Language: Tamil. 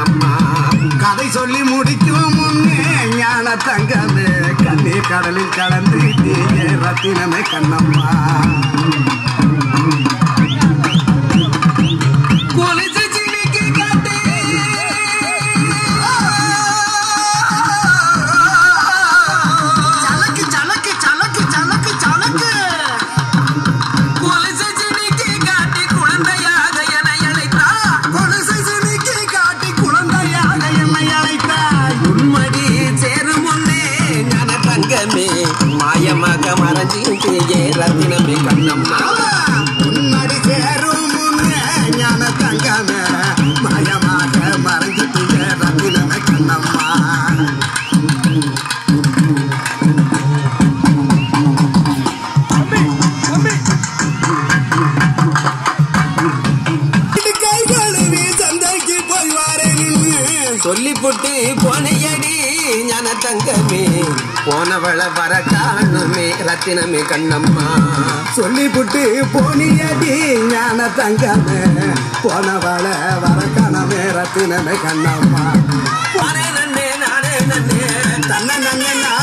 கண்ணம்மா கதை சொல்லி முடிக்கும் முன்னே ஞான தங்கமே கண்ணீர் கடலில் கலந்து தீய ரத்தினமே கண்ணம்மா கொலுசு சிமிக்கி காட்டு. சலக்கு சலக்கு சலக்கு சலக்கு சலக்கு கொலுசு சிமிக்கி காட்டி குழந்தையாக என்னை அழைத்தார். கொலுசு சிமிக்கி காட்டி குழந்தையாக என்னை அழைத்தார். உன்மடி சேரும் முன்னே ஞான தங்கமே மாயமாக மறைஞ்சிட்டே ரத்தினமே கண்ணம்மா உன்மடி சேரும் முன்னே ஞான தங்கமே மாயமாக மறைஞ்சிட்டே ரத்தினமே கண்ணம்மா கை கழுவி சந்தைக்கு போய் வாரேன்னு சொல்லி புட்டு போனையடி ஞான தங்கமே போனவள வர காணுமே ரத்தினமே கண்ணம்மா சொல்லி புட்டு போனியடி ஞான தங்கமே போனவள வர காணமே ரத்தினமே கண்ணம்மா நானே நன்னே நானே நன்னே தன்ன நன்னே